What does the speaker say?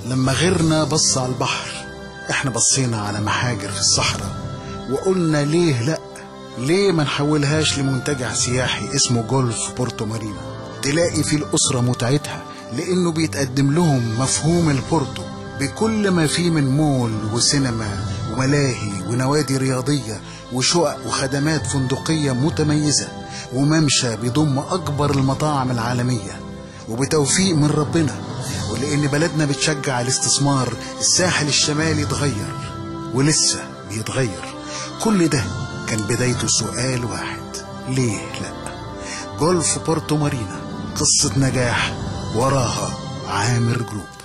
لما غيرنا بص على البحر احنا بصينا على محاجر في الصحراء وقلنا ليه لا ليه ما نحولهاش لمنتجع سياحي اسمه جولف بورتو مارينا تلاقي فيه الأسرة متعتها لأنه بيتقدم لهم مفهوم البورتو بكل ما فيه من مول وسينما وملاهي ونوادي رياضية وشقق وخدمات فندقية متميزة وممشى بيضم أكبر المطاعم العالمية وبتوفيق من ربنا ولأن بلدنا بتشجع الاستثمار الساحل الشمالي اتغير ولسه بيتغير كل ده كان بدايته سؤال واحد ليه لا جولف بورتو مارينا قصة نجاح وراها عامر جروب